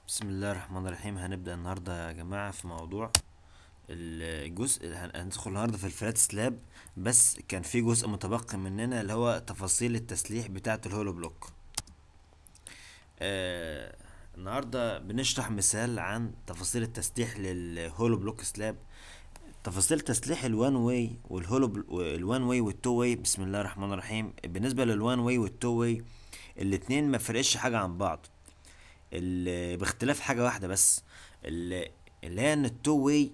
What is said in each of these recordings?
بسم الله الرحمن الرحيم هنبدأ النهاردة يا جماعة في موضوع الجزء هن- هندخل النهاردة في الفلات سلاب بس كان في جزء متبقي مننا اللي هو تفاصيل التسليح بتاعة الهولو بلوك آه النهاردة بنشرح مثال عن تفاصيل التسليح للهولو بلوك سلاب تفاصيل تسليح الوان واي والهولو بل... الوان واي والتو واي بسم الله الرحمن الرحيم بالنسبة للوان واي والتو واي الاتنين ما فرقش حاجة عن بعض ال- باختلاف حاجة واحدة بس ال- اللي هي ان التو واي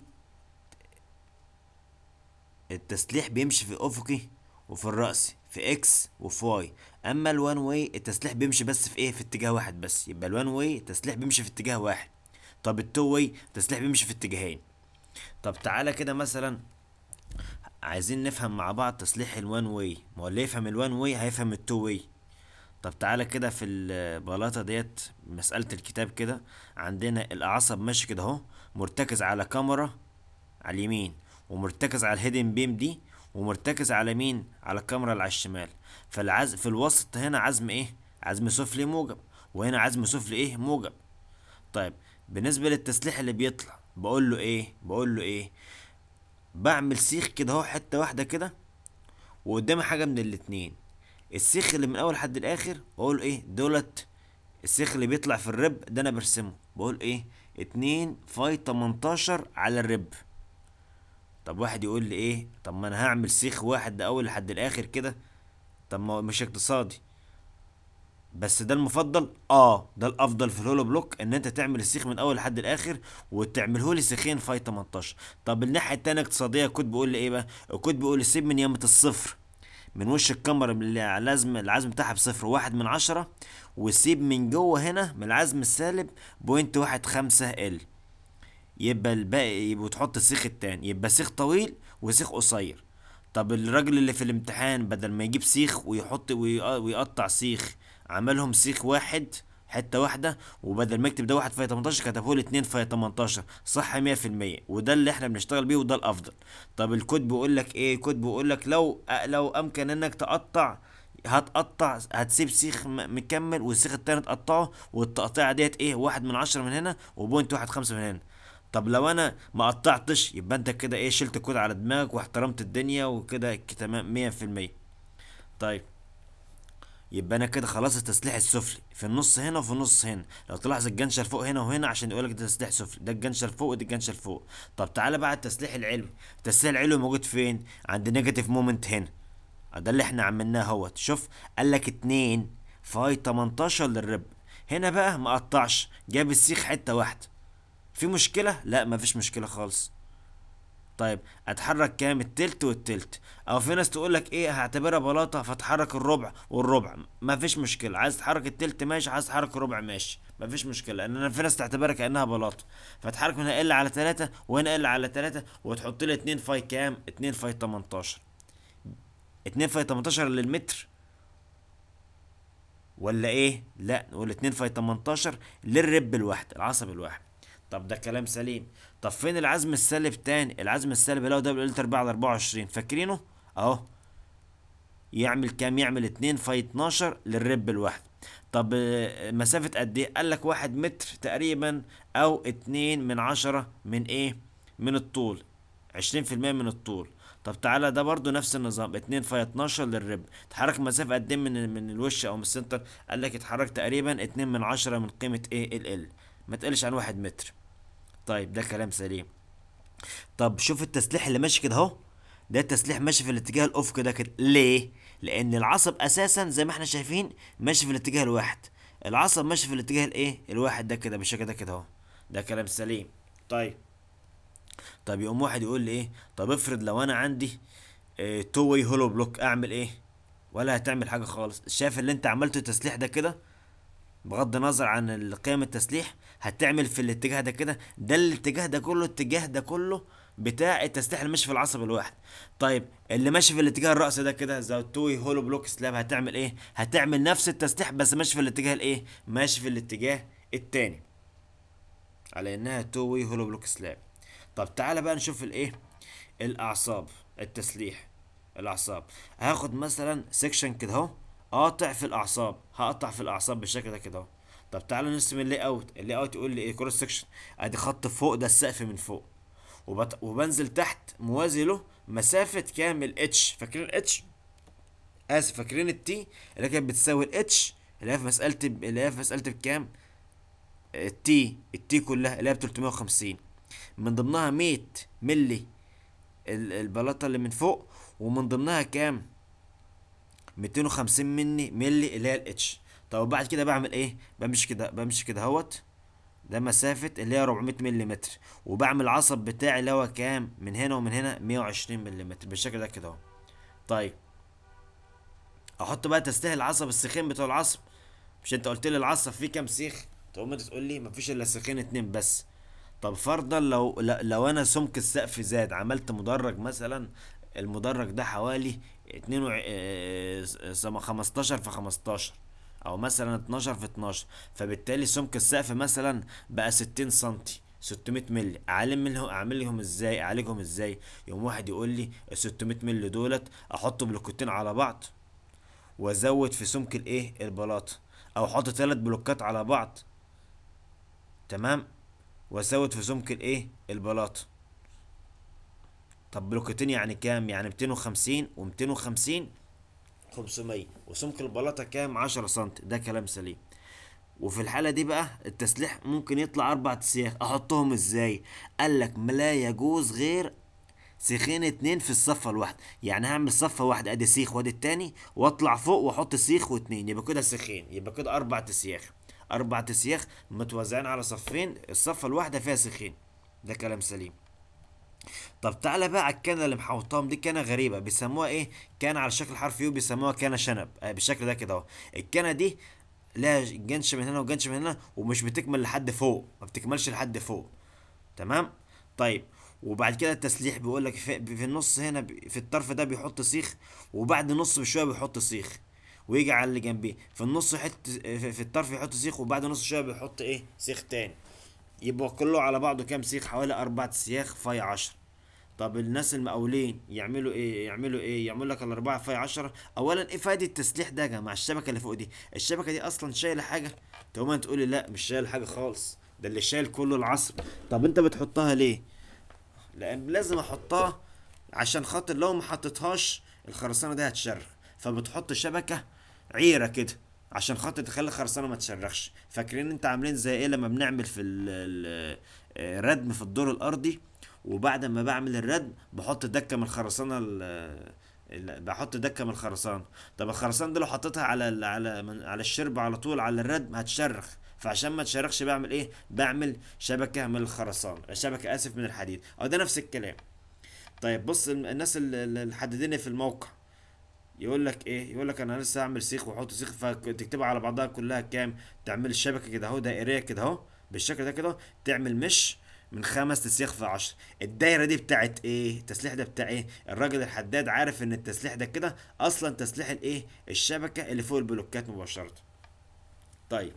التسليح بيمشي في افقي وفي الرأسي في اكس وفي واي اما الوان واي التسليح بيمشي بس في ايه في اتجاه واحد بس يبقى الوان واي التسليح بيمشي في اتجاه واحد طب التو واي التسليح بيمشي في اتجاهين طب تعالى كده مثلا عايزين نفهم مع بعض تسليح الوان واي ما هو اللي يفهم الوان واي هيفهم التو واي طب تعالى كده في البلاطة ديت مسألة الكتاب كده عندنا الأعصب ماشي كده اهو مرتكز على كاميرا على اليمين ومرتكز على الهيدن بيم دي ومرتكز على مين على الكاميرا اللي على الشمال فالعزم في الوسط هنا عزم ايه عزم سفلي موجب وهنا عزم سفلي ايه موجب طيب بالنسبة للتسليح اللي بيطلع بقول له ايه بقول له ايه بعمل سيخ كده اهو حتة واحدة كده وقدامي حاجة من الاتنين السيخ اللي من اول لحد الاخر بقول ايه دولت السيخ اللي بيطلع في الرب ده انا برسمه بقول ايه اتنين فاي تمنتاشر على الرب طب واحد يقول لي ايه طب ما انا هعمل سيخ واحد ده اول لحد الاخر كده طب ما هو مش اقتصادي بس ده المفضل اه ده الافضل في الهولو بلوك ان انت تعمل السيخ من اول لحد الاخر وتعمله لي سيخين فاي 18 طب الناحيه التانية اقتصاديه الكود بيقول لي ايه بقى الكود بيقول لي سيب من يمة الصفر من وش الكاميرا من اللي على العزم العزم بتاعها بصفر واحد من عشرة وسيب من جوه هنا من العزم السالب بوينت واحد خمسة ال يبقى الباقي يبقى وتحط السيخ التاني يبقى سيخ طويل وسيخ قصير طب الراجل اللي في الامتحان بدل ما يجيب سيخ ويحط ويق- ويقطع سيخ عملهم سيخ واحد حته واحده وبدل ما يكتب ده واحد فاي 18 كتبه لي اتنين فاي 18 صح 100% وده اللي احنا بنشتغل بيه وده الافضل طب الكود بيقول لك ايه الكود بيقول لك لو لو امكن انك تقطع هتقطع هتسيب سيخ م- مكمل والسيخ التاني تقطعه والتقطيعه ديت ايه واحد من عشرة من هنا وبوينت واحد خمسة من هنا طب لو انا ما قطعتش يبقى انت كده ايه شلت الكود على دماغك واحترمت الدنيا وكده ك- تمام مية في المية طيب يبقى انا كده خلاص التسليح السفلي في النص هنا وفي النص هنا لو تلاحظ الجنشر فوق هنا وهنا عشان يقولك ده تسليح سفلي ده الجنشر فوق وده الجنشر فوق طب تعالى بقى التسليح العلوي التسليح العلوي موجود فين عند نيجاتيف مومنت هنا ده اللي احنا عملناه اهوت شوف قال لك اتنين فاي 18 للرب هنا بقى ما قطعش جاب السيخ حته واحده في مشكله لا مفيش مشكله خالص طيب اتحرك كام التلت والتلت او في ناس تقول لك ايه هعتبرها بلاطه فتحرك الربع والربع مفيش مشكله عايز تحرك التلت ماشي عايز تحرك الربع ماشي مفيش مشكله لان انا في ناس تعتبرها كانها بلاطه فتحرك من هنا ال على 3 وهنا ال على 3 وتحط لي 2 فاي كام 2 فاي 18 2 فاي 18 للمتر ولا ايه لا نقول 2 فاي 18 للرب الواحد العصب الواحد طب ده كلام سليم طب فين العزم السالب تاني العزم السالب اللي هو ده بالقلت 4 على 24 فاكرينه اهو يعمل كام يعمل 2 في 12 للرب الواحد طب آه، مسافة قد ايه قال لك واحد متر تقريبا او اتنين من عشرة من ايه من الطول عشرين في المية من الطول طب تعالى ده برضو نفس النظام اتنين في 12 للرب تحرك مسافة قد ايه من من الوش او من السنتر قال لك اتحرك تقريبا اتنين من عشرة من قيمة ايه ال ال ما تقلش عن واحد متر طيب ده كلام سليم طب شوف التسليح اللي ماشي كده اهو ده التسليح ماشي في الاتجاه الافقي ده كده ليه لان العصب اساسا زي ما احنا شايفين ماشي في الاتجاه الواحد العصب ماشي في الاتجاه الايه الواحد ده كده بالشكل ده كده اهو ده كلام سليم طيب طب يقوم واحد يقول لي ايه طب افرض لو انا عندي اه تو واي هولو بلوك اعمل ايه ولا هتعمل حاجه خالص شايف اللي انت عملته التسليح ده كده بغض النظر عن قيم التسليح هتعمل في الاتجاه ده كده ده الاتجاه ده كله الاتجاه ده كله بتاع التسليح اللي ماشي في العصب الواحد طيب اللي ماشي في الاتجاه الرأسي ده كده زي التوي هولو بلوك سلاب هتعمل ايه هتعمل نفس التسليح بس ماشي في الاتجاه الايه ماشي في الاتجاه التاني على انها توي هولو بلوك سلاب طب تعالى بقى نشوف الايه الاعصاب التسليح الاعصاب هاخد مثلا سيكشن كده اهو قاطع في الاعصاب هقطع في الاعصاب بالشكل ده كده اهو طب تعالى نرسم اللاي اوت اللاي اوت يقول لي ايه كروس سكشن ادي خط فوق ده السقف من فوق وبت... وبنزل تحت موازي له مسافة كام الاتش فاكرين الاتش اسف فاكرين التي اللي كانت بتساوي الاتش اللي هي في مسألة اللي هي في مسألة بكام التي التي كلها اللي هي ب 350 من ضمنها 100 ملي ال- البلاطة اللي من فوق ومن ضمنها كام 250 مني ملي اللي هي الاتش طب وبعد كده بعمل ايه بمشي كده بمشي كده اهوت ده مسافة اللي هي 400 ملم وبعمل العصب بتاعي اللي هو كام من هنا ومن هنا 120 ملم بالشكل ده كده اهو طيب احط بقى تسليح العصب السخين بتوع العصب مش انت قلت لي العصب فيه كام سيخ تقوم انت تقول لي مفيش الا سيخين اتنين بس طب فرضا لو ل- لو انا سمك السقف زاد عملت مدرج مثلا المدرج ده حوالي اتنين وع... اه... سم- 15 في 15 او مثلا 12 في 12 فبالتالي سمك السقف مثلا بقى 60 سنتي 600 مللي اعلم منهم اعمل لهم ازاي اعالجهم ازاي يوم واحد يقول لي ال 600 مللي دولت احط بلوكتين على بعض وازود في سمك الايه البلاطه او احط ثلاث بلوكات على بعض تمام وازود في سمك الايه البلاطه طب بلوكتين يعني كام يعني 250 و250 500 وسمك البلاطه كام 10 سم ده كلام سليم وفي الحالة دي بقى التسليح ممكن يطلع أربع سياخ أحطهم إزاي؟ قالك لا يجوز غير سيخين اتنين في الصفة الواحدة يعني هعمل صفة واحدة ادي سيخ وادي التاني واطلع فوق واحط سيخ واتنين يبقى كده سيخين يبقى كده اربع تسياخ اربع تسياخ متوزعين على صفين الصفة الواحدة فيها سيخين ده كلام سليم طب تعالى بقى على الكنه اللي محوطاهم دي كنه غريبه بيسموها ايه كان على شكل حرف يو بيسموها كنه شنب آه بالشكل ده كده اهو الكنه دي لها جنش من هنا وجنش من هنا ومش بتكمل لحد فوق ما بتكملش لحد فوق تمام طيب وبعد كده التسليح بيقول لك في, في النص هنا بي- في الطرف ده بيحط سيخ وبعد نص بشويه بيحط سيخ ويجي على اللي جنبيه في النص حت في, في الطرف يحط سيخ وبعد نص شويه بيحط ايه سيخ تاني يبقى كله على بعضه كام سيخ حوالي أربعة سياخ فاي عشر طب الناس المقاولين يعملوا ايه يعملوا ايه يعملوا لك الاربعه فاي عشرة اولا ايه فايده التسليح ده يا جماعه الشبكه اللي فوق دي الشبكه دي اصلا شايله حاجه تقوم انت تقولي لا مش شايل حاجه خالص ده اللي شايل كله العصر طب انت بتحطها ليه لان لازم احطها عشان خاطر لو ما حطيتهاش الخرسانه دي هتشرخ فبتحط شبكه عيره كده عشان خاطر تخلي الخرسانه ما تشرخش فاكرين انت عاملين زي ايه لما بنعمل في ال- ال- الردم في الدور الارضي وبعد ما بعمل الردم بحط دكه من الخرسانه ال- ال- بحط دكه من الخرسانه طب الخرسانه دي لو حطيتها على ال- على من على الشرب على طول على الردم هتشرخ فعشان ما تشرخش بعمل ايه بعمل شبكه من الخرسانه شبكه اسف من الحديد او ده نفس الكلام طيب بص الم- الناس اللي اللي محددين في الموقع يقول لك ايه يقول لك انا لسه هعمل سيخ واحط سيخ فتكتبها على بعضها كلها كام تعمل الشبكه كده اهو دائريه كده اهو بالشكل ده كده تعمل مش من خمس تسيخ في عشر الدايره دي بتاعت ايه التسليح ده بتاع ايه الراجل الحداد عارف ان التسليح ده كده اصلا تسليح الايه الشبكه اللي فوق البلوكات مباشره طيب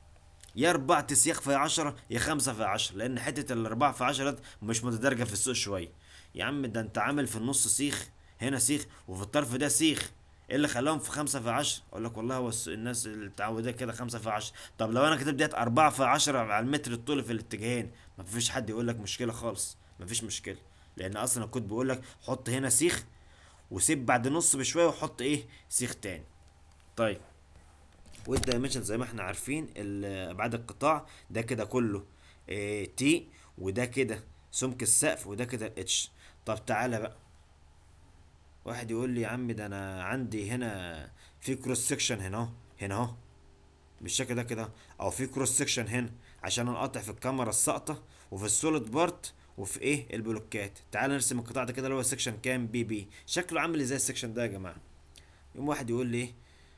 يا اربع تسياخ في عشرة يا خمسة في عشرة لان حتة الاربعة في عشرة دي مش متدرجة في السوق شوية يا عم ده انت عامل في النص سيخ هنا سيخ وفي الطرف ده سيخ ايه اللي خلاهم في خمسة في عشرة اقول لك والله هو الس- الناس اللي متعودة كده خمسة في عشرة طب لو انا كتبت ديت اربعة في عشرة على المتر الطول في الاتجاهين مفيش حد يقول لك مشكلة خالص مفيش مشكلة لان اصلا كنت بقول لك حط هنا سيخ وسيب بعد نص بشوية وحط ايه سيخ تاني طيب والدايمنشن زي ما احنا عارفين ال- ابعاد القطاع ده كده كله اه تي وده كده سمك السقف وده كده الاتش طب تعالى بقى واحد يقول لي يا عم ده انا عندي هنا في كروس سكشن هنا اهو هنا اهو بالشكل ده كده او في كروس سكشن هنا عشان انقطع في الكاميرا الساقطه وفي السوليد بارت وفي ايه البلوكات تعال نرسم القطاع ده كده اللي هو سكشن كام بي بي شكله عامل ازاي السكشن ده يا جماعه يوم واحد يقول لي ايه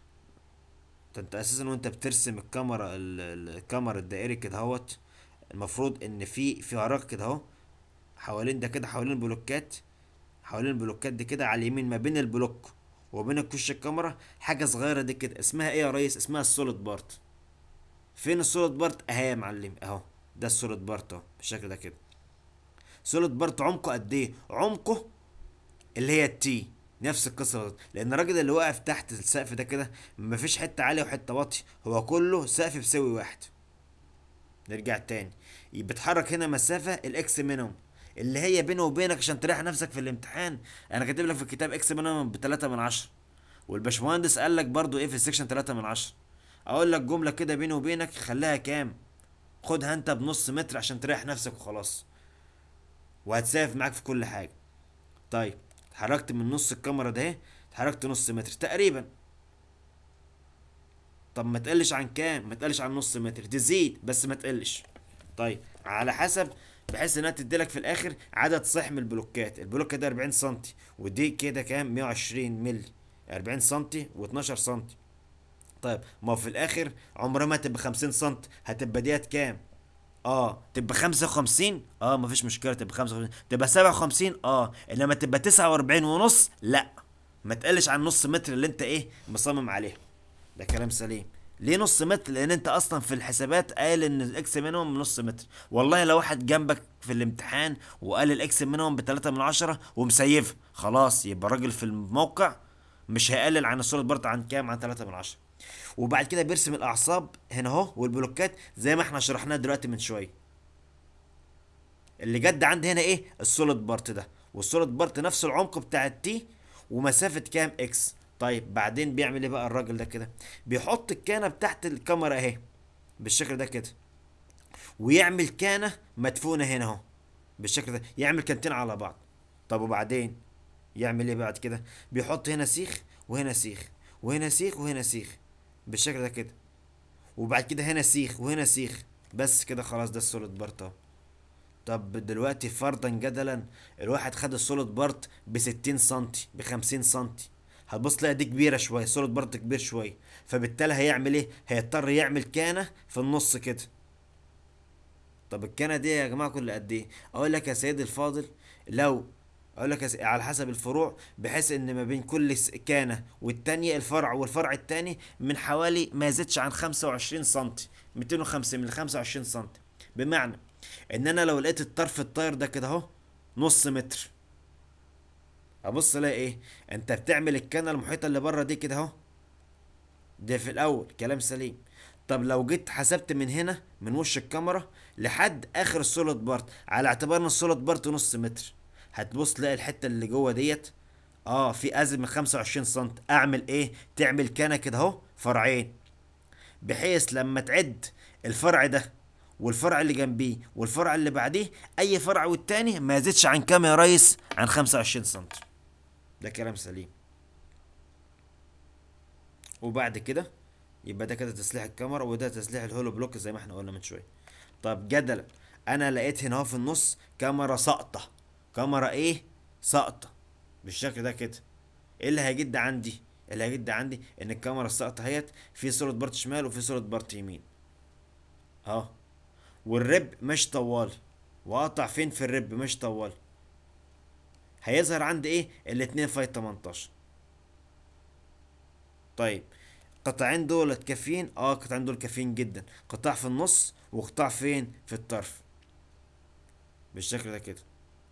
ده انت اساسا وانت بترسم الكاميرا ال- ال- الكاميرا الدائري كده اهوت المفروض ان في في فراغ كده اهو حوالين ده كده حوالين البلوكات حوالين البلوكات دي كده على اليمين ما بين البلوك وبين كوش الكاميرا حاجه صغيره دي كده اسمها ايه يا ريس اسمها السوليد بارت فين السوليد بارت اهي يا معلم اهو ده السوليد بارت اهو بالشكل ده كده سوليد بارت عمقه قد ايه عمقه اللي هي التي نفس القصه بالظبط. لان الراجل اللي واقف تحت السقف ده كده مفيش حته عاليه وحته واطيه هو كله سقف بسوي واحد نرجع تاني بتحرك هنا مسافه الاكس مينيموم اللي هي بينه وبينك عشان تريح نفسك في الامتحان انا كاتب لك في الكتاب اكس مينيموم ب 3 من 10 والباشمهندس قال لك برضو ايه في السكشن 3 من 10 اقول لك جمله كده بيني وبينك خليها كام خدها انت بنص متر عشان تريح نفسك وخلاص وهتسافر معاك في كل حاجه طيب اتحركت من نص الكاميرا ده اهي اتحركت نص متر تقريبا طب ما تقلش عن كام ما تقلش عن نص متر تزيد بس ما تقلش طيب على حسب بحيث انها تديلك في الاخر عدد صحم البلوكات البلوك ده 40 سم ودي كده كام 120 مللي 40 سم و12 سم طيب ما هو في الاخر عمرها ما تبقى 50 سم هتبقى ديت كام اه تبقى 55 اه مفيش مشكله تبقى 55 تبقى 57 اه انما تبقى 49 ونص لا ما تقلش عن نص متر اللي انت ايه مصمم عليه ده كلام سليم ليه نص متر لان انت اصلا في الحسابات قال ان الاكس مينيموم نص متر والله لو واحد جنبك في الامتحان وقال الاكس مينيموم بتلاتة من عشرة ومسيفها خلاص يبقى الراجل في الموقع مش هيقلل عن الصورة برضه عن كام عن تلاتة من عشرة وبعد كده بيرسم الاعصاب هنا اهو والبلوكات زي ما احنا شرحناها دلوقتي من شويه اللي جد عندي هنا ايه السوليد بارت ده والسوليد بارت نفس العمق بتاع التي ومسافه كام اكس طيب بعدين بيعمل ايه بقى الراجل ده كده بيحط الكانه بتاعت الكاميرا اهي بالشكل ده كده ويعمل كانه مدفونه هنا اهو بالشكل ده يعمل كانتين على بعض طب وبعدين يعمل ايه بعد كده بيحط هنا سيخ وهنا سيخ وهنا سيخ وهنا سيخ بالشكل ده كده وبعد كده هنا سيخ وهنا سيخ بس كده خلاص ده السوليد بارت اهو طب دلوقتي فرضا جدلا الواحد خد السوليد بارت ب 60 سنتي ب 50 سنتي هتبص تلاقي دي كبيره شويه السوليد بارت كبير شويه فبالتالي هيعمل ايه هيضطر يعمل كانه في النص كده طب الكانه دي يا جماعه كل قد ايه اقول لك يا سيدي الفاضل لو اقول لك يا س- على حسب الفروع بحيث ان ما بين كل س- كانه والتانية الفرع والفرع التاني من حوالي ما يزيدش عن 25 سم 205 من 25 سم بمعنى ان انا لو لقيت الطرف الطاير ده كده اهو نص متر ابص الاقي ايه انت بتعمل الكانه المحيطه اللي بره دي كده اهو ده في الاول كلام سليم طب لو جيت حسبت من هنا من وش الكاميرا لحد اخر السوليد بارت على اعتبار ان السوليد بارت نص متر هتبص تلاقي الحته اللي جوه ديت اه في ازم من 25 سم اعمل ايه تعمل كانه كده اهو فرعين بحيث لما تعد الفرع ده والفرع اللي جنبيه والفرع اللي بعديه اي فرع والتاني ما يزيدش عن كام يا ريس عن 25 سم ده كلام سليم وبعد كده يبقى ده كده تسليح الكاميرا وده تسليح الهولو بلوك زي ما احنا قلنا من شويه طب جدلا انا لقيت هنا اهو في النص كاميرا ساقطه كاميرا ايه ساقطه بالشكل ده كده ايه اللي هيجد عندي اللي هيجد عندي ان الكاميرا الساقطه اهيت في صوره بارت شمال وفي صوره بارت يمين اهو والرب مش طوال وقطع فين في الرب مش طوال هيظهر عندي ايه الاتنين فاي 18 طيب قطعين دول كافيين اه قطعين دول كافيين جدا قطاع في النص وقطاع فين في الطرف بالشكل ده كده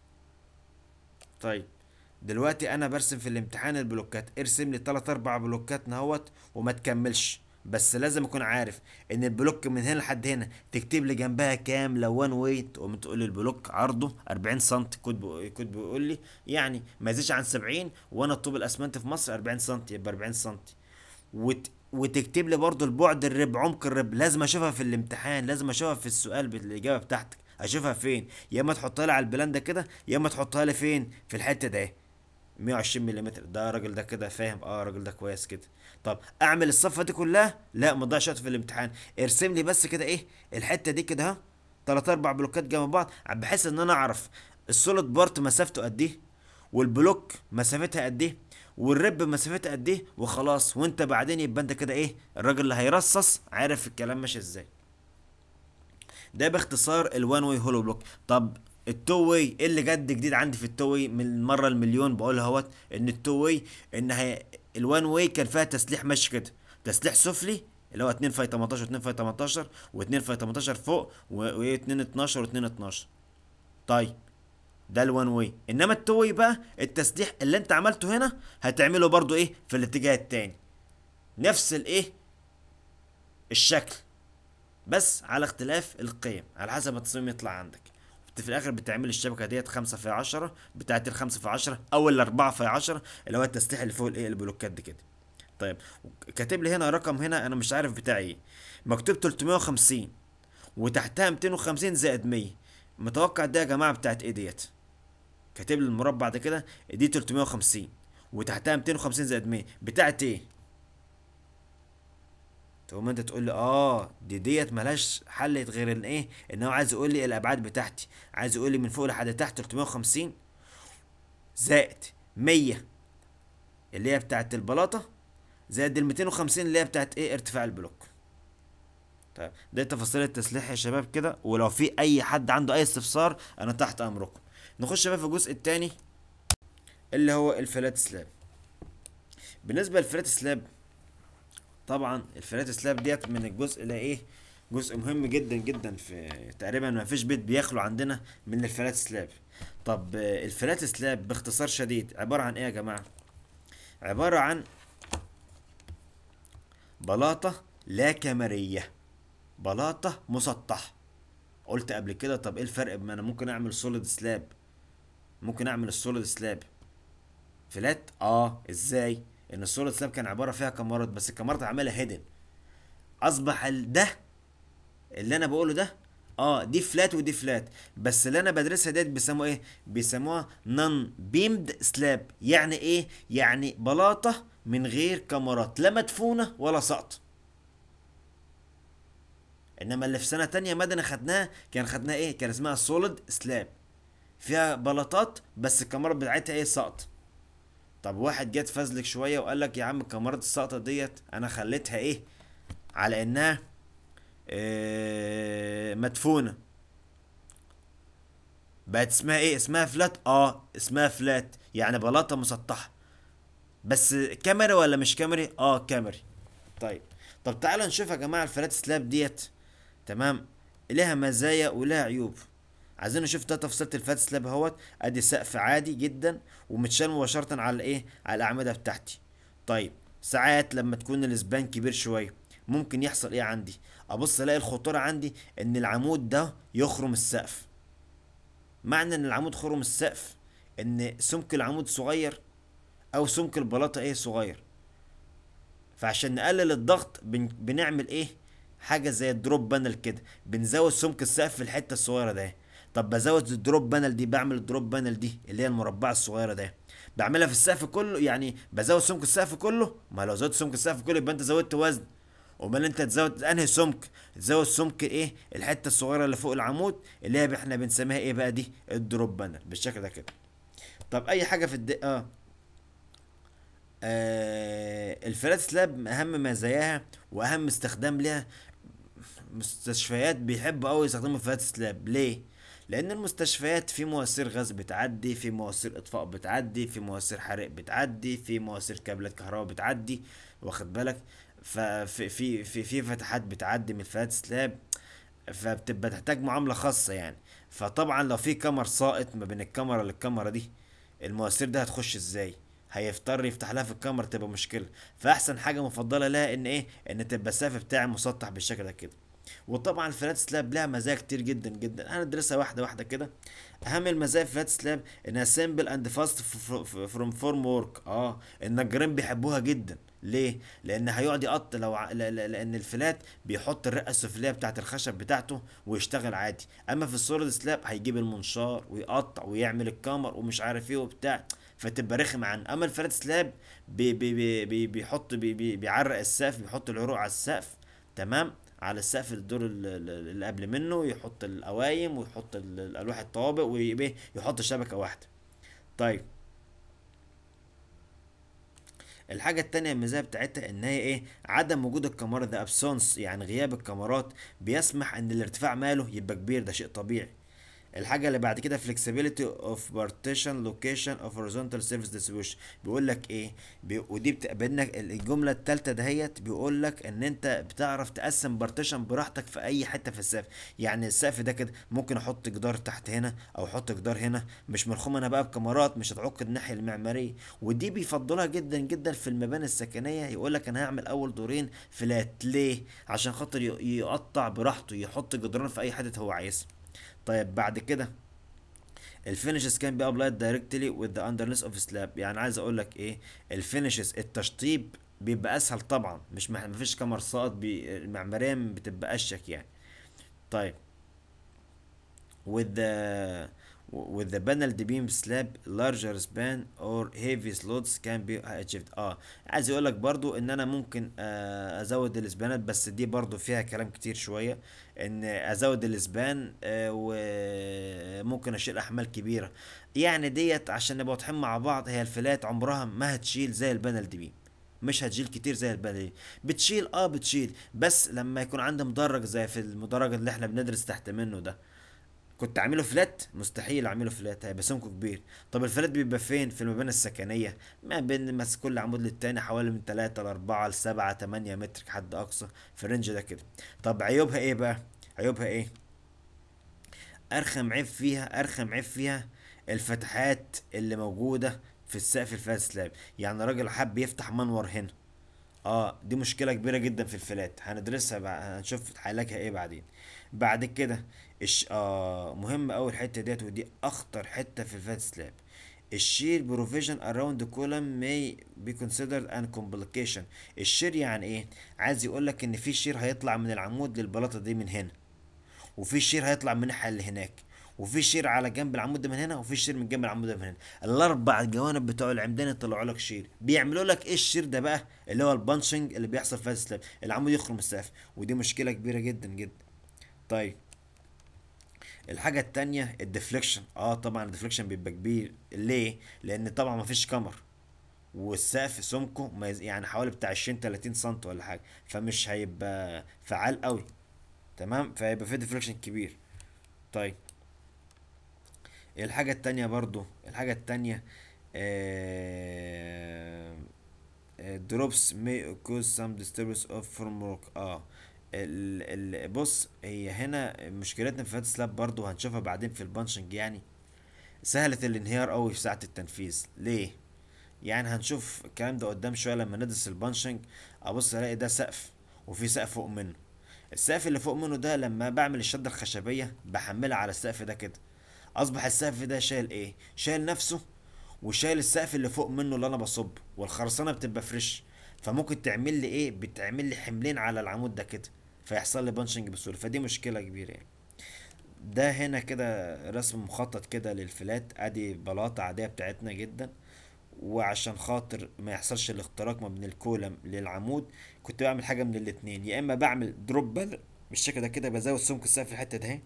طيب دلوقتي انا برسم في الامتحان البلوكات ارسم لي 3 4 بلوكات نهوت وما تكملش بس لازم اكون عارف ان البلوك من هنا لحد هنا تكتب لي جنبها كام لو وان وي تقوم تقول لي البلوك عرضه 40 سم كود بي- كود بيقول لي يعني ما يزيدش عن 70 وانا الطوب الاسمنت في مصر 40 سم يبقى 40 سم وت... وتكتب لي برضو البعد الرب عمق الرب لازم اشوفها في الامتحان لازم اشوفها في السؤال بالاجابه بتاعتك اشوفها فين يا اما تحطها لي على البلان ده كده يا اما تحطها لي فين في الحته ده اهي. 120 ملم ده الراجل ده كده فاهم اه الراجل ده كويس كده طب اعمل الصفه دي كلها لا ما تضيعش وقت في الامتحان ارسم لي بس كده ايه الحته دي كده اهو تلات اربع بلوكات جنب بعض بحيث ان انا اعرف السوليد بارت مسافته قد ايه والبلوك مسافتها قد ايه والرب مسافتها قد ايه وخلاص وانت بعدين يبقى انت كده ايه الراجل اللي هيرصص عارف الكلام ماشي ازاي ده باختصار الوان واي هولو بلوك طب التو واي ايه اللي جد جديد عندي في التو واي من المره المليون بقول اهوت ان التو واي ان هي الوان واي كان فيها تسليح ماشي كده تسليح سفلي اللي هو 2 في 18 2 في 18 و2 في 18 فوق و2 12 و2 12 طيب ده الوان واي انما التو واي بقى التسليح اللي انت عملته هنا هتعمله برضو ايه في الاتجاه التاني نفس الايه الشكل بس على اختلاف القيم على حسب التصميم يطلع عندك انت في الاخر بتعمل الشبكه ديت خمسة في عشرة بتاعت الخمسة في عشرة او الاربعة في عشرة اللي هو التسليح اللي فوق الايه البلوكات دي كده طيب كاتب لي هنا رقم هنا انا مش عارف بتاعي ايه مكتوب 350 وتحتها 250 زائد 100 متوقع ده يا جماعه بتاعت ايه ديت كاتب لي المربع ده كده دي 350 وتحتها 250 زائد 100 بتاعت ايه تقوم انت تقول لي اه دي ديت ملهاش حل غير ان ايه ان هو عايز يقول لي الابعاد بتاعتي عايز يقول لي من فوق لحد تحت 350 زائد 100 اللي هي بتاعت البلاطه زائد ال 250 اللي هي بتاعت ايه ارتفاع البلوك طيب ده تفاصيل التسليح يا شباب كده ولو في اي حد عنده اي استفسار انا تحت امركم نخش بقى في الجزء الثاني اللي هو الفلات سلاب بالنسبه للفلات سلاب طبعا الفلات سلاب ديت من الجزء اللي ايه جزء مهم جدا جدا في تقريبا ما فيش بيت بيخلو عندنا من الفلات سلاب طب آه، الفلات سلاب باختصار شديد عباره عن ايه يا جماعه عباره عن بلاطه لا كمريه بلاطه مسطحه قلت قبل كده طب ايه الفرق ما انا ممكن اعمل سوليد سلاب ممكن اعمل السوليد سلاب فلات اه ازاي ان السوليد سلاب كان عباره فيها كمرات بس الكمرات عماله هيدن اصبح ال- ده اللي انا بقوله ده اه دي فلات ودي فلات بس اللي انا بدرسها ديت بيسموها ايه بيسموها نون بيمد سلاب يعني ايه يعني بلاطه من غير كمرات لا مدفونه ولا سقط انما اللي في سنه تانية مدني خدناها كان خدناها ايه كان اسمها سوليد سلاب فيها بلاطات بس الكمرات بتاعتها ايه سقط طب واحد جت فازلك شويه وقال لك يا عم كمرات السقطه ديت انا خليتها ايه على انها إيه مدفونه بقت اسمها ايه اسمها فلات اه اسمها فلات يعني بلاطه مسطحه بس كاميرا ولا مش كاميري اه كاميري طيب طب تعالوا نشوف يا جماعه الفلات سلاب ديت تمام لها مزايا ولها عيوب عايزين نشوف ده تفصيلة الفلات سلاب اهوت ادي سقف عادي جدا ومتشال مباشرة على ايه على الاعمدة بتاعتي طيب ساعات لما تكون الاسبان كبير شوية ممكن يحصل ايه عندي ابص الاقي الخطورة عندي ان العمود ده يخرم السقف معنى ان العمود خرم السقف ان سمك العمود صغير او سمك البلاطة ايه صغير فعشان نقلل الضغط بن... بنعمل ايه حاجه زي الدروب بانل كده بنزود سمك السقف في الحته الصغيره ده طب بزود الدروب بانل دي بعمل الدروب بانل دي اللي هي المربعه الصغيره ده بعملها في السقف كله يعني بزود سمك السقف كله ما لو زودت سمك السقف كله يبقى انت زودت وزن امال انت تزود انهي سمك تزود سمك ايه الحته الصغيره اللي فوق العمود اللي هي احنا بنسميها ايه بقى دي الدروب بانل بالشكل ده كده طب اي حاجه في الد اه آه الفلات سلاب اهم مزاياها واهم استخدام لها مستشفيات بيحبوا قوي يستخدموا فلات سلاب ليه لان المستشفيات في مواسير غاز بتعدي في مواسير اطفاء بتعدي في مواسير حرق بتعدي في مواسير كابلات كهرباء بتعدي واخد بالك ففي في في في فتحات بتعدي من الفلات سلاب فبتبقى تحتاج معامله خاصه يعني فطبعا لو في كمر ساقط ما بين الكاميرا للكاميرا دي المواسير ده هتخش ازاي هيضطر يفتح لها في الكاميرا تبقى مشكله فاحسن حاجه مفضله لها ان ايه ان تبقى السقف بتاعي مسطح بالشكل ده كده وطبعا الفلات سلاب لها مزايا كتير جدا جدا انا ادرسها واحده واحده كده اهم المزايا في الفلات سلاب انها سيمبل اند فاست فروم فورم ورك اه النجارين بيحبوها جدا ليه لان هيقعد يقط لو ع... ل... ل... لان الفلات بيحط الرقه السفليه بتاعه الخشب بتاعته ويشتغل عادي اما في السوليد سلاب هيجيب المنشار ويقطع ويعمل الكمر ومش عارف ايه وبتاع فتبقى رخم عن اما الفلات سلاب بي بي بي بي بيحط بي بي بيعرق السقف بيحط العروق على السقف تمام على السقف الدور ال- ال- اللي قبل منه يحط القوايم ويحط ال- الالواح الطوابق ويحط شبكه واحده طيب الحاجة التانية الميزة بتاعتها ان هي ايه عدم وجود الكاميرا ده ابسونس يعني غياب الكاميرات بيسمح ان الارتفاع ماله يبقى كبير ده شيء طبيعي الحاجة اللي بعد كده flexibility of partition location of horizontal surface distribution بيقول لك ايه بي... ودي بتقابلنا الجملة التالتة دهيت بيقول لك ان انت بتعرف تقسم بارتيشن براحتك في اي حتة في السقف يعني السقف ده كده ممكن احط جدار تحت هنا او احط جدار هنا مش مرخوم انا بقى بكاميرات مش هتعق الناحية المعمارية ودي بيفضلها جدا جدا في المباني السكنية يقول لك انا هعمل اول دورين فلات ليه عشان خاطر ي- يقطع براحته يحط جدران في اي حتة هو عايزها طيب بعد كده الفينشز كان بي ابلايد دايركتلي with the underneath of slab يعني عايز اقول لك ايه الفينشز التشطيب بيبقى اسهل طبعا مش مح- مفيش كمرصات بي المعماريه بتبقى اشيك يعني طيب with the with the panel beam slab larger span or heavy loads can be achieved اه عايز يقول لك برضو ان انا ممكن آه ازود الاسبانات بس دي برضو فيها كلام كتير شوية ان ازود الاسبان آه وممكن اشيل احمال كبيرة يعني ديت عشان نبقى واضحين مع بعض هي الفلات عمرها ما هتشيل زي البانل دي مش هتشيل كتير زي البانل بتشيل اه بتشيل بس لما يكون عندي مدرج زي في المدرج اللي احنا بندرس تحت منه ده كنت اعمله فلات مستحيل اعمله فلات هيبقى سمكه كبير طب الفلات بيبقى فين في المباني السكنيه ما بين مس كل عمود للتاني حوالي من 3 ل 4 ل 7 8 متر حد اقصى في الرينج ده كده طب عيوبها ايه بقى عيوبها ايه ارخم عيب فيها ارخم عيب فيها الفتحات اللي موجوده في السقف الفلات سلاب يعني راجل حب يفتح منور هنا اه دي مشكلة كبيرة جدا في الفلات هندرسها بقى هنشوف علاجها ايه بعدين بعد كده الش... آه مهم اوي الحتة ديت ودي اخطر حتة في الفلات سلاب الشير بروفيجن اراوند كولم may be considered an complication الشير يعني ايه عايز يقولك ان في شير هيطلع من العمود للبلاطة دي من هنا وفي شير هيطلع من الناحيه اللي هناك وفي شير على جنب العمود ده من هنا وفي شير من جنب العمود ده من هنا الاربع جوانب بتوع العمدان يطلعوا لك شير بيعملوا لك ايه الشير ده بقى اللي هو البانشنج اللي بيحصل في السلاب العمود يخرم السقف ودي مشكله كبيره جدا جدا طيب الحاجة التانية الديفليكشن اه طبعا الديفليكشن بيبقى كبير ليه؟ لأن طبعا مفيش كمر والسقف سمكه ما يز- يعني حوالي بتاع 20 30 سم ولا حاجة فمش هيبقى فعال قوي تمام فهيبقى في ديفليكشن كبير طيب الحاجة التانية برضو الحاجة التانية آه دروبس may cause some disturbance of formwork اه ال ال بص هي هنا مشكلتنا في فات سلاب برضو هنشوفها بعدين في البانشنج يعني سهلة الانهيار قوي في ساعة التنفيذ ليه يعني هنشوف الكلام ده قدام شوية لما ندرس البانشنج ابص الاقي ده سقف وفي سقف فوق منه السقف اللي فوق منه ده لما بعمل الشدة الخشبية بحملها على السقف ده كده اصبح السقف ده شايل ايه شايل نفسه وشايل السقف اللي فوق منه اللي انا بصب والخرسانة بتبقى فريش فممكن تعمل لي ايه بتعمل لي حملين على العمود ده كده فيحصل لي بانشنج بسهولة فدي مشكلة كبيرة يعني ده هنا كده رسم مخطط كده للفلات ادي بلاطة عادية بتاعتنا جدا وعشان خاطر ما يحصلش الاختراق ما بين الكولم للعمود كنت بعمل حاجة من الاتنين يا اما بعمل دروب بل بالشكل ده كده بزود سمك السقف في الحتة ده اهي.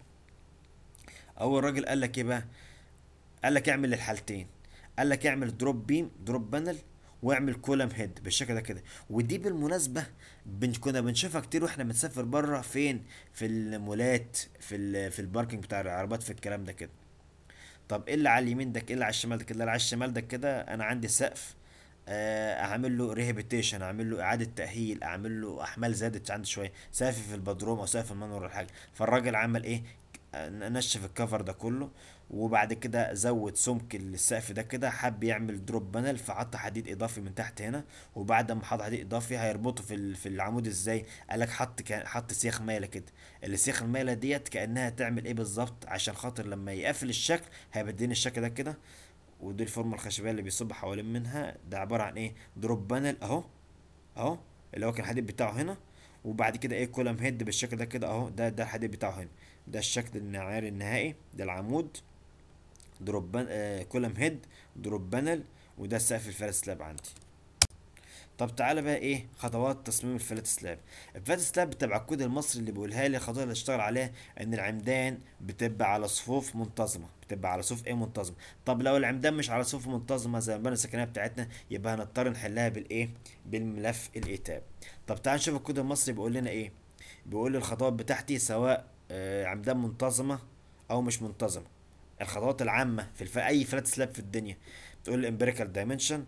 اول راجل قال لك ايه بقى قال لك اعمل الحالتين قال لك اعمل دروب بيم دروب بانل واعمل كولم هيد بالشكل ده كده ودي بالمناسبه بن كنا بنشوفها كتير واحنا بنسافر بره فين في المولات في ال في الباركينج بتاع العربات في الكلام ده كده طب ايه اللي على اليمين ده ايه اللي على الشمال ده كده اللي على الشمال ده كده انا عندي سقف آه، اعمل له ريهابيتيشن اعمل له اعاده تاهيل اعمل له احمال زادت عندي شويه سقف في البدروم او سقف المنور ولا حاجه فالراجل عمل ايه آه، نشف الكفر ده كله وبعد كده زود سمك السقف ده كده حب يعمل دروب بانل فحط حديد اضافي من تحت هنا وبعد ما حط حديد اضافي هيربطه في ال- في العمود ازاي قالك حط كا- حط سياخ مايله كده السياخ المايله ديت كانها تعمل ايه بالظبط عشان خاطر لما يقفل الشكل هيبديني الشكل ده كده ودي الفورمه الخشبيه اللي بيصب حوالين منها ده عباره عن ايه دروب بانل اهو اهو اللي هو كان الحديد بتاعه هنا وبعد كده ايه كولم هيد بالشكل ده كده اهو ده ده الحديد بتاعه هنا ده الشكل النهائي النهائي ده العمود دروب بان آه كولم هيد دروب بانل وده السقف الفلات سلاب عندي طب تعالى بقى ايه خطوات تصميم الفلات سلاب الفلات سلاب بتبع الكود المصري اللي بيقولها لي الخطوات اللي اشتغل عليها ان العمدان بتبقى على صفوف منتظمه بتبقى على صفوف ايه منتظمه طب لو العمدان مش على صفوف منتظمه زي المباني السكنيه بتاعتنا يبقى هنضطر نحلها بالايه بالملف الايتاب طب تعال نشوف الكود المصري بيقول لنا ايه بيقول لي الخطوات بتاعتي سواء آه، عمدان منتظمه او مش منتظمه الخطوات العامه في الف... اي فلات سلاب في الدنيا بتقول لي امبيريكال دايمنشن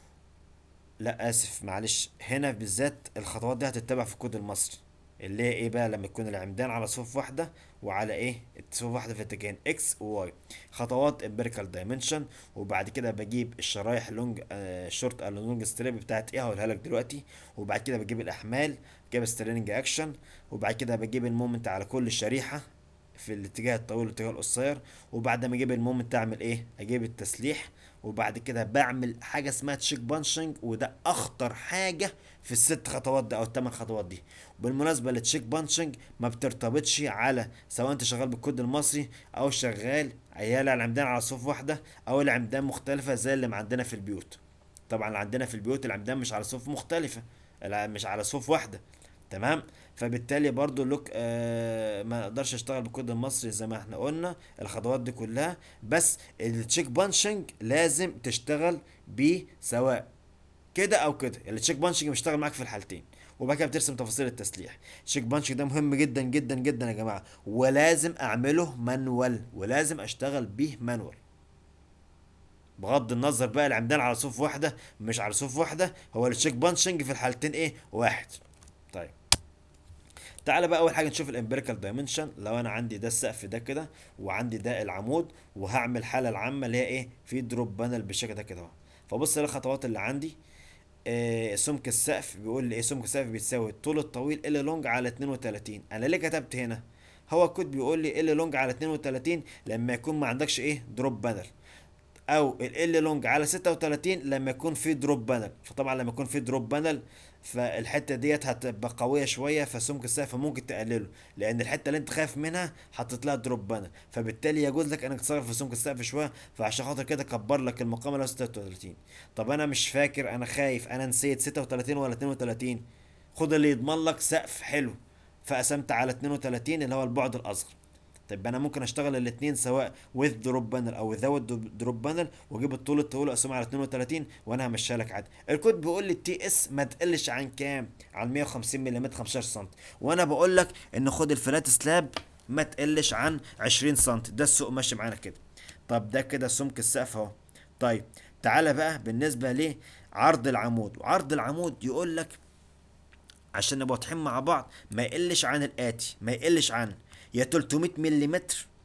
لا اسف معلش هنا بالذات الخطوات دي هتتبع في الكود المصري اللي هي ايه بقى لما يكون العمدان على صفوف واحده وعلى ايه صفوف واحده في اتجاهين اكس وواي خطوات امبيريكال دايمنشن وبعد كده بجيب الشرايح لونج آه شورت او لونج ستريب بتاعت ايه هقولها لك دلوقتي وبعد كده بجيب الاحمال بجيب سترينج اكشن وبعد كده بجيب المومنت على كل شريحه في الاتجاه الطويل والاتجاه القصير وبعد ما اجيب المومنت اعمل ايه اجيب التسليح وبعد كده بعمل حاجه اسمها تشيك بانشنج وده اخطر حاجه في الست خطوات ده او الثمان خطوات دي بالمناسبه التشيك بانشنج ما بترتبطش على سواء انت شغال بالكود المصري او شغال عيال العمدان على صف واحده او العمدان مختلفه زي اللي عندنا في البيوت طبعا اللي عندنا في البيوت العمدان مش على صف مختلفه لا مش على صف واحده تمام فبالتالي برضو لوك آه ما اقدرش اشتغل بالكود المصري زي ما احنا قلنا الخطوات دي كلها بس التشيك بانشنج لازم تشتغل بيه سواء كده او كده التشيك بانشنج بيشتغل معاك في الحالتين وبعد كده بترسم تفاصيل التسليح التشيك بانشنج ده مهم جدا جدا جدا يا جماعه ولازم اعمله مانوال ولازم اشتغل بيه مانوال بغض النظر بقى العمدان على صف واحده مش على صف واحده هو التشيك بانشنج في الحالتين ايه واحد طيب تعالى بقى اول حاجه نشوف الامبيريكال دايمنشن لو انا عندي ده السقف ده كده وعندي ده العمود وهعمل حاله العامه اللي هي ايه في دروب بانل بالشكل ده كده اهو فبص الخطوات اللي عندي آه سمك السقف بيقول لي ايه سمك السقف بيتساوي الطول الطويل ال لونج على 32 انا ليه كتبت هنا هو الكود بيقول لي ال لونج على 32 لما يكون ما عندكش ايه دروب بانل او ال لونج على 36 لما يكون في دروب بانل فطبعا لما يكون في دروب بانل فالحته ديت هتبقى قويه شويه فسمك السقف ممكن تقلله لان الحته اللي انت خايف منها حطيت لها دروب بانل فبالتالي يجوز لك انك تصرف في سمك السقف شويه فعشان خاطر كده كبر لك المقام اللي هو 36 طب انا مش فاكر انا خايف انا نسيت 36 ولا 32 خد اللي يضمن لك سقف حلو فقسمت على 32 اللي هو البعد الاصغر طيب انا ممكن اشتغل الاثنين سواء with دروب بانل او without دروب بانل واجيب الطول الطويل واقسمه على 32 وانا همشيها لك عادي الكود بيقول لي التي اس ما تقلش عن كام عن 150 ملم 15 سم وانا بقول لك ان خد الفلات سلاب ما تقلش عن 20 سم ده السوق ماشي معانا كده طب ده كده سمك السقف اهو طيب تعالى بقى بالنسبه لعرض العمود وعرض العمود يقول لك عشان نبقى واضحين مع بعض ما يقلش عن الاتي ما يقلش عن يا 300 ملم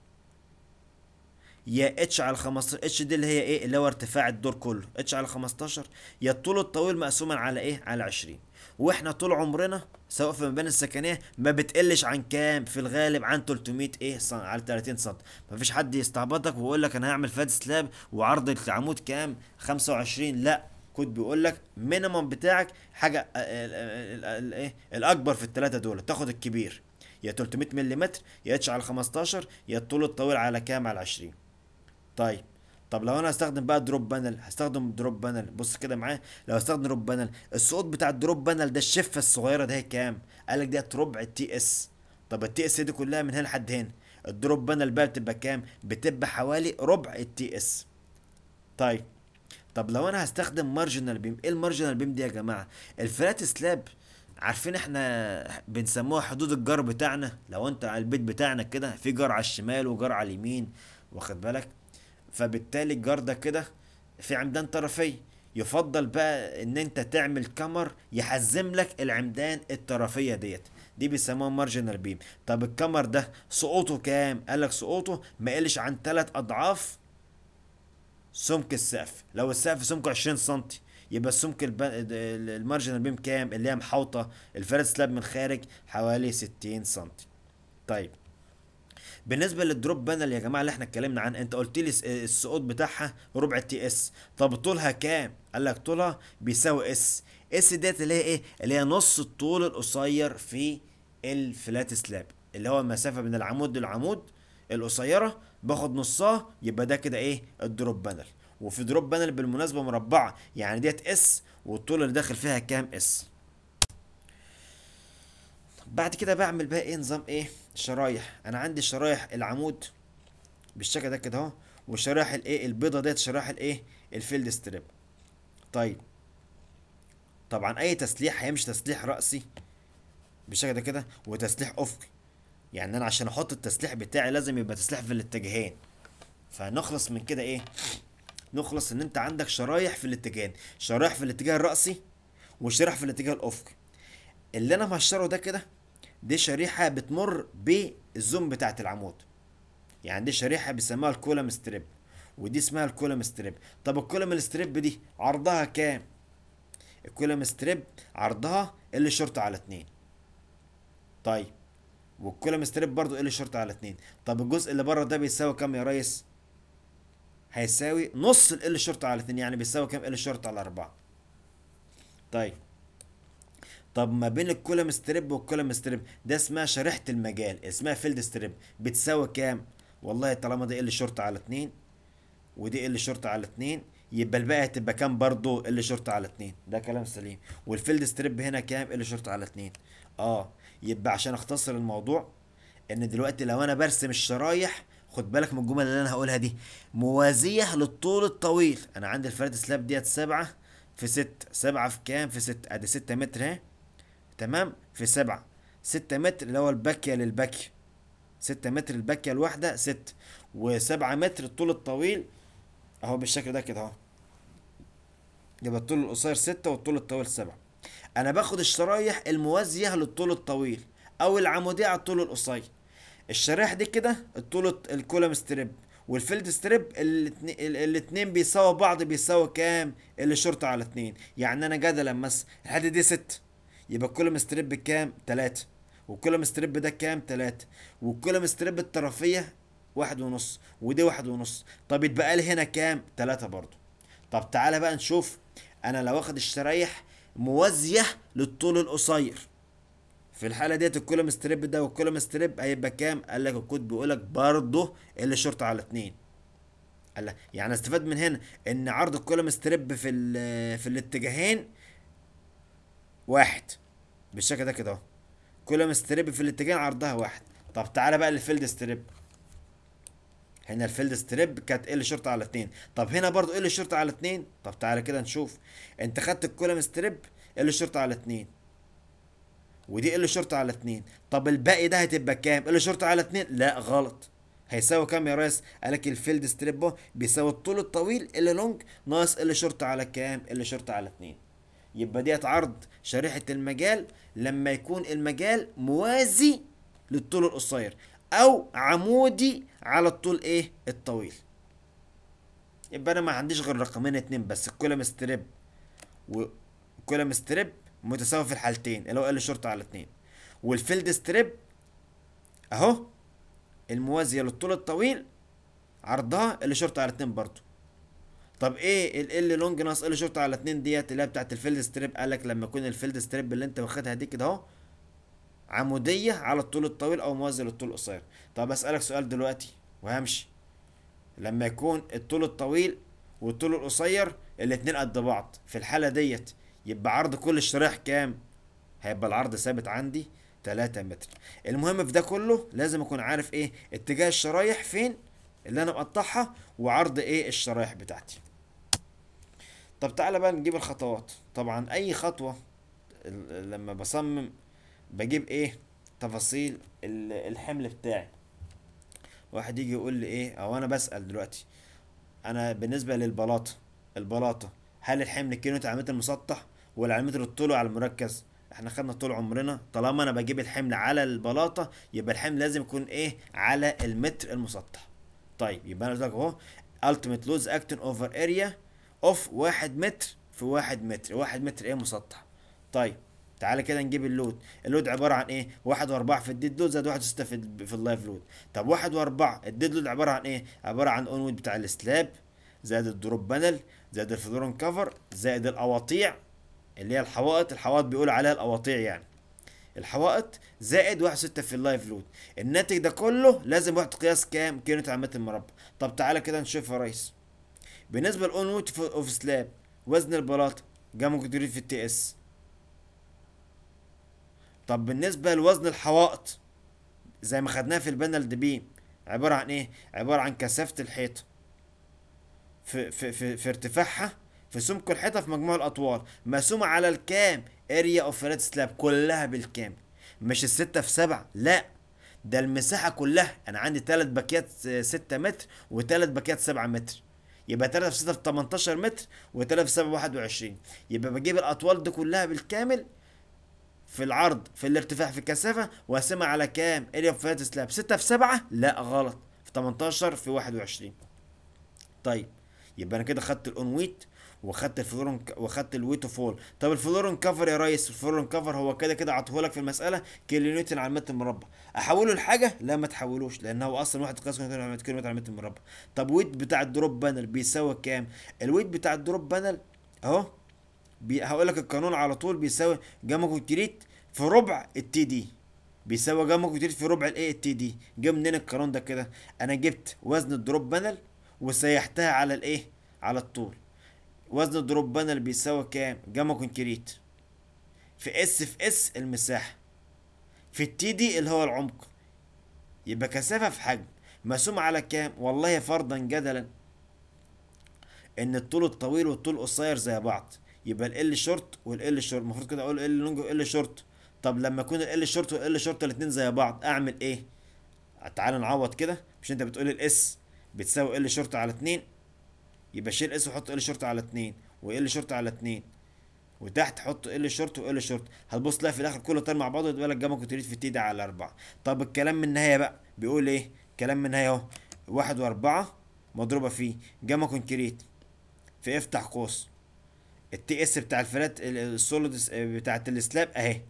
يا اتش على 15 اتش دي اللي هي ايه اللي هو ارتفاع الدور كله اتش على 15 يا الطول الطويل مقسوما على ايه على 20 واحنا طول عمرنا سواء في المباني السكنيه ما بتقلش عن كام في الغالب عن 300 ايه سم على 30 سم مفيش حد يستعبطك ويقول لك انا هعمل فات سلاب وعرض العمود كام 25 لا كود بيقول لك مينيمم بتاعك حاجه ايه الاكبر في الثلاثه دول تاخد الكبير يا 300 ملم يا اتش على 15 يا الطول الطويل على كام على 20 طيب طب لو انا هستخدم بقى دروب بانل هستخدم دروب بانل بص كده معايا لو هستخدم دروب بانل السقوط بتاع الدروب بانل ده الشفه الصغيره ده كام قال لك ديت ربع التي اس طب التي اس دي كلها من هنا لحد هنا الدروب بانل بقى بتبقى كام بتبقى حوالي ربع التي اس طيب طب لو انا هستخدم مارجنال بيم ايه المارجنال بيم دي يا جماعه الفلات سلاب عارفين احنا بنسموها حدود الجار بتاعنا لو انت على البيت بتاعنا كده في جار على الشمال وجار على اليمين واخد بالك فبالتالي الجار ده كده في عمدان طرفيه يفضل بقى ان انت تعمل كمر يحزم لك العمدان الطرفيه ديت دي بيسموها مارجنال بيم طب الكمر ده سقوطه كام قال لك سقوطه ما يقلش عن 3 اضعاف سمك السقف لو السقف سمكه 20 سم يبقى السمك الب... المارجنال بيم كام اللي هي محاوطه الفرد سلاب من خارج حوالي 60 سم طيب بالنسبه للدروب بانل يا جماعه اللي احنا اتكلمنا عنه انت قلت لي السقوط بتاعها ربع تي اس طب طولها كام قال لك طولها بيساوي اس اس ديت اللي هي ايه اللي هي نص الطول القصير في الفلات سلاب اللي هو المسافه بين العمود للعمود القصيره باخد نصها يبقى ده كده ايه الدروب بانل وفي دروب بانل بالمناسبه مربعه يعني ديت اس والطول اللي داخل فيها كام اس بعد كده بعمل بقى ايه نظام ايه شرايح انا عندي شرايح العمود بالشكل ده كده اهو وشرايح الايه البيضه ديت شرايح الايه الفيلد ستريب طيب طبعا اي تسليح هيمشي تسليح راسي بالشكل ده كده وتسليح افقي يعني انا عشان احط التسليح بتاعي لازم يبقى تسليح في الاتجاهين فنخلص من كده ايه نخلص ان انت عندك شرايح في الاتجاهين شرايح في الاتجاه الرأسي وشرايح في الاتجاه الافقي اللي انا مهشره ده كده دي شريحة بتمر بالزوم بتاعت العمود يعني دي شريحة بيسموها الكولم ستريب ودي اسمها الكولم ستريب طب الكولم ستريب دي عرضها كام الكولم ستريب عرضها ال شرطة على اتنين طيب والكولم ستريب برضو ال شرطة على اتنين طب الجزء اللي بره ده بيساوي كام يا ريس هيساوي نص ال شرطة على اتنين يعني بيساوي كام ال شرطة على اربعة طيب طب ما بين الكولم ستريب والكولم ستريب ده اسمها شريحة المجال اسمها فيلد ستريب بتساوي كام والله طالما دي ال شرطة على اتنين ودي ال شرطة على اتنين يبقى الباقي هتبقى كام برضو ال شرطة على اتنين ده كلام سليم والفيلد ستريب هنا كام ال شرطة على اتنين اه يبقى عشان اختصر الموضوع ان دلوقتي لو انا برسم الشرايح خد بالك من الجمل اللي انا هقولها دي موازية للطول الطويل انا عندي الفلات سلاب ديت سبعة في ستة سبعة في كام في ستة ادي ستة متر اهي تمام في سبعة ستة متر اللي هو الباكية للباكية ستة متر الباكية الواحدة ست وسبعة متر الطول الطويل اهو بالشكل ده كده اهو يبقى الطول القصير ستة والطول الطويل سبعة انا باخد الشرايح الموازية للطول الطويل او العمودية على الطول القصير الشرايح دي كده الطول الكولم ستريب والفيلد ستريب الاتنين, الاتنين بيساووا بعض بيساوي كام اللي شرطة على اتنين يعني انا جدلا مثلا الحدة دي ست يبقى الكولم ستريب بكام تلاتة والكولم ستريب ده كام تلاتة والكولم ستريب الطرفية واحد ونص ودي واحد ونص طب يتبقى لي هنا كام تلاتة برضو طب تعالى بقى نشوف انا لو واخد الشرايح موازية للطول القصير في الحالة ديت الكولم ستريب ده والكولم ستريب هيبقى كام قال لك الكود بيقول لك برضه اللي شرطة على اتنين قال لك يعني استفاد من هنا ان عرض الكولم ستريب في في الاتجاهين واحد بالشكل ده كده اهو كولم ستريب في الاتجاهين عرضها واحد طب تعالى بقى للفيلد ستريب هنا الفيلد ستريب كانت ال شرطة على اتنين طب هنا برضو ال شرطة على اتنين طب تعالى كده نشوف انت خدت الكولم ستريب ال شرطة على اتنين ودي ال شرطة على اتنين طب الباقي ده هتبقى كام ال شرطة على اتنين لا غلط هيساوي كام يا ريس قالك الفيلد ستريب بيساوي الطول الطويل ال لونج ناقص ال شرطة على كام ال شرطة على اتنين يبقى ديت عرض شريحة المجال لما يكون المجال موازي للطول القصير او عمودي على الطول ايه الطويل يبقى انا ما عنديش غير رقمين اتنين بس الكولم ستريب والكولم ستريب متساوي في الحالتين اللي هو ال شرطة على اتنين والفيلد ستريب اهو الموازية للطول الطويل عرضها ال شرطة على اتنين برضو طب ايه ال ال لونج ناقص ال شرطة على اتنين ديت اللي هي بتاعت الفيلد ستريب قالك لما يكون الفيلد ستريب اللي انت واخدها دي كده اهو عمودية على الطول الطويل او موازي للطول القصير طب اسألك سؤال دلوقتي وهمشي لما يكون الطول الطويل والطول القصير الاتنين قد بعض في الحالة ديت يبقى عرض كل الشرايح كام هيبقى العرض ثابت عندي 3 متر المهم في ده كله لازم اكون عارف ايه اتجاه الشرايح فين اللي انا مقطعها وعرض ايه الشرايح بتاعتي طب تعالى بقى نجيب الخطوات طبعا اي خطوة لما بصمم بجيب ايه تفاصيل الحمل بتاعي واحد يجي يقول لي ايه او انا بسأل دلوقتي انا بالنسبة للبلاطة البلاطة هل الحمل كيلو على المتر المسطح ولا على المتر الطول على المركز احنا خدنا طول عمرنا طالما انا بجيب الحمل على البلاطة يبقى الحمل لازم يكون ايه على المتر المسطح طيب يبقى انا قلت لك اهو ultimate loads acting over area of واحد متر في واحد متر واحد متر ايه مسطح طيب تعالى كده نجيب اللود اللود عبارة عن ايه واحد واربعة في الديد لود زائد واحد وستة في, في اللايف لود طب واحد واربعة الديد لود عبارة عن ايه عبارة عن اون وود بتاع السلاب زائد الدروب بانل زائد الفلورون كفر زائد القواطيع اللي هي الحوائط الحوائط بيقولوا عليها القواطيع يعني الحوائط زائد واحد ستة في اللايف لود الناتج ده كله لازم واحد قياس كام كيلو على متر مربع طب تعالى كده نشوف يا ريس بالنسبة للاون وود اوف سلاب وزن البلاطة جاما كتير في التي اس طب بالنسبة لوزن الحوائط زي ما خدناها في البانل دي بيم عبارة عن ايه عبارة عن كثافة الحيطة في, في, في, في ارتفاعها في سمك الحيطة في مجموع الأطوال مقسومة على الكام اريا اوف فلات سلاب كلها بالكامل مش الستة في سبعة لا ده المساحة كلها انا عندي تلات باكيات س- ستة متر وتلات باكيات سبعة متر يبقى تلاتة في ستة في 18 متر وتلاتة في سبعة واحد وعشرين يبقى بجيب الاطوال دي كلها بالكامل في العرض في الارتفاع في الكثافة واقسمها على كام اريا فلات سلاب ستة في سبعة لا غلط في 18 في واحد وعشرين طيب يبقى انا كده خدت الاون ويت وخدت الفلورون وخدت الويت فول طب الفلورون كفر يا ريس الفلورون كفر هو كده كده عطوهولك في المساله كيلو نيوتن على المتر المربع احوله لحاجه لا ما تحولوش لان هو اصلا واحد قياس كيلو نيوتن على المتر المربع طب ويت بتاع الدروب بانل بيساوي كام الويت بتاع الدروب بانل اهو بي... هقول لك القانون على طول بيساوي جاما كونكريت في ربع التي دي بيساوي جاما كونكريت في ربع الايه التي دي جه منين القانون ده كده انا جبت وزن الدروب بانل وسيحتها على الايه على الطول وزن الدروب بانل بيساوي كام جاما كونكريت في اس في اس المساحه في التي دي اللي هو العمق يبقى كثافه في حجم مقسوم على كام والله فرضا جدلا ان الطول الطويل والطول القصير زي بعض يبقى ال شورت والال شورت المفروض كده اقول ال لونج وال شورت طب لما يكون ال شورت والال شورت الاتنين زي بعض اعمل ايه تعال نعوض كده مش انت بتقول الاس بتساوي ال شورت على اتنين يبقى شيل اس وحط ال شورت على اتنين وال شورت على اتنين وتحت حط ال شورت وال شورت هتبص تلاقي في الاخر كله طار مع بعضه يبقى لك جاما كونتريت في تي دي على اربعة طب الكلام من النهايه بقى بيقول ايه كلام من النهايه اهو واحد واربعة مضروبه في جاما كونكريت في افتح قوس التي اس بتاع الفلات ال- السوليد س- بتاعت السلاب اهي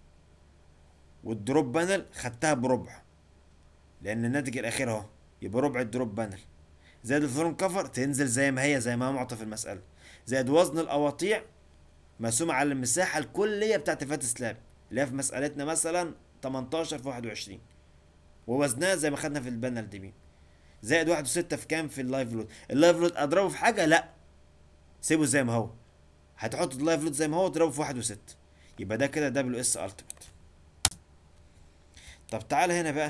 والدروب بانل خدتها بربع لان الناتج الاخير اهو يبقى ربع الدروب بانل زائد الفرون كفر تنزل زي ما هي زي ما هو معطى في المسألة زائد وزن القواطيع مقسومة على المساحة الكلية بتاعت الفات سلاب اللي هي في مسألتنا مثلا 18 في 21 ووزنها زي ما خدنا في البانل دي بي زائد واحد وستة في كام في اللايف لود اللايف لود اضربه في حاجة لا سيبه زي ما هو هتحط اللايف لود زي ما هو وتضربه في واحد وستة يبقى ده كده دبليو اس التيميت طب تعالى هنا بقى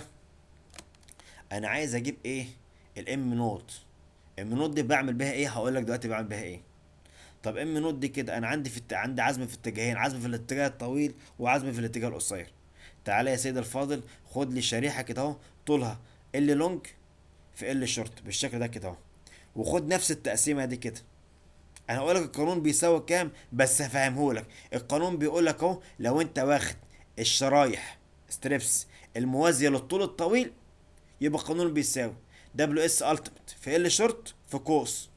انا عايز اجيب ايه الام نوت ام نوت دي بعمل بيها ايه هقول لك دلوقتي بعمل بيها ايه طب ام نوت دي كده انا عندي في الت... عندي عزم في اتجاهين عزم في الاتجاه الطويل وعزم في الاتجاه القصير تعالى يا سيدي الفاضل خد لي شريحه كده اهو طولها ال لونج في ال شورت بالشكل ده كده اهو وخد نفس التقسيمه دي كده انا هقول لك القانون بيساوي كام بس هفهمه لك القانون بيقول لك اهو لو انت واخد الشرايح ستريبس الموازيه للطول الطويل يبقى القانون بيساوي دبليو اس التيميت في ال شورت في قوس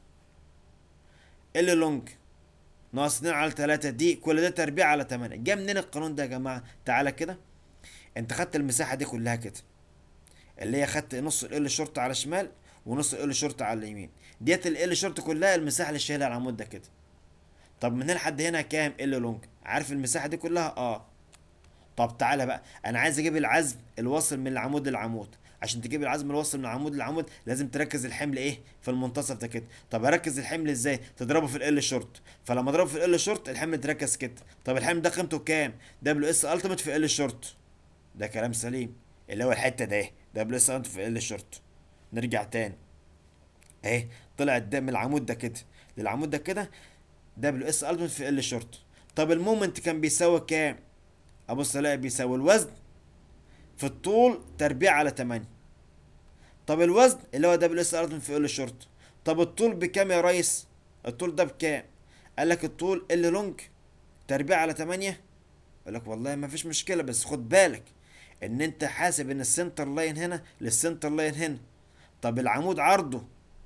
ال لونج ناقص 2 على 3 دي كل ده تربيع على 8 جه منين القانون ده يا جماعه تعالى كده انت خدت المساحه دي كلها كده اللي هي خدت نص ال شورت على الشمال ونص ال شورت على اليمين ديت ال شورت كلها المساحه اللي شايلها العمود ده كده طب من هنا لحد هنا كام ال لونج عارف المساحه دي كلها اه طب تعالى بقى انا عايز اجيب العزم الواصل من العمود للعمود عشان تجيب العزم الواصل من العمود للعمود لازم تركز الحمل ايه في المنتصف ده كده طب اركز الحمل ازاي تضربه في ال شورت فلما اضربه في ال شورت الحمل يتركز كده طب الحمل ده قيمته كام دبليو اس التيميت في ال شورت ده كلام سليم اللي هو الحته ده اهي دبليو اس التيميت في ال شورت نرجع تاني اهي طلعت ده من العمود ده كده للعمود ده كده دبليو اس التيميت في ال شورت طب المومنت كان بيساوي كام ابص الاقي بيساوي الوزن في الطول تربيع على 8 طب الوزن اللي هو دبليو اس التيميت في ال شورت طب الطول بكام يا ريس الطول ده بكام قال لك الطول ال لونج تربيع على 8 اقول لك والله ما فيش مشكله بس خد بالك ان انت حاسب ان السنتر لاين هنا للسنتر لاين هنا طب العمود عرضه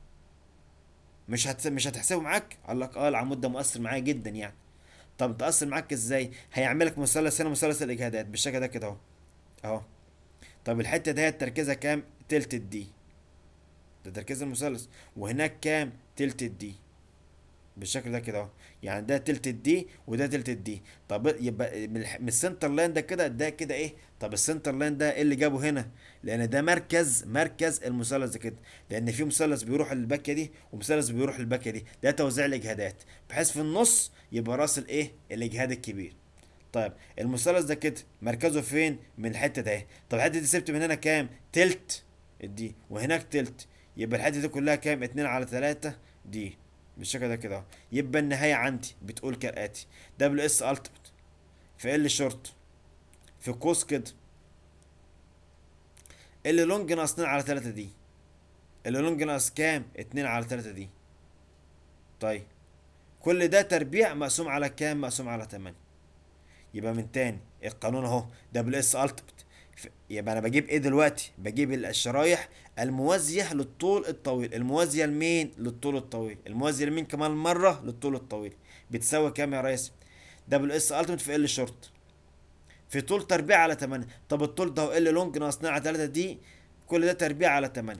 مش هت... مش هتحسبه معاك قال لك اه العمود ده مؤثر معايا جدا يعني طب تأثر معاك ازاي هيعملك مثلث هنا مثلث الاجهادات بالشكل ده كده اهو اهو طب الحته ديت تركيزها كام تلت الدي ده تركيز المثلث وهناك كام تلت الدي بالشكل ده كده اهو يعني ده تلت الدي وده تلت الدي طب يبقى من, الح... من السنتر لاين ده كده ده كده ايه طب السنتر لاين ده ايه اللي جابه هنا لان ده مركز مركز المثلث ده كده لان في مثلث بيروح للباكيه دي ومثلث بيروح للباكيه دي ده توزيع الاجهادات بحيث في النص يبقى راس الايه الاجهاد الكبير طيب المثلث ده كده مركزه فين من الحته ده اهي طب الحته دي سبت من هنا كام تلت دي وهناك تلت يبقى الحته دي كلها كام اتنين على تلاتة دي بالشكل ده كده اهو يبقى النهايه عندي بتقول كالاتي دبليو اس التيميت في ال شورت في قوس كده ال لونج ناقص 2 على 3 دي ال لونج ناقص كام 2 على 3 دي طيب كل ده تربيع مقسوم على كام مقسوم على 8 يبقى من تاني القانون اهو دبل اس التيمت يبقى انا بجيب ايه دلوقتي بجيب الشرايح الموازيه للطول الطويل الموازيه لمين للطول الطويل الموازيه لمين كمان مره للطول الطويل بتساوي كام يا ريس دبل اس التيمت في ال شورت في طول تربيع على 8 طب الطول ده هو ال لونج ناقص 2 على 3 دي كل ده تربيع على 8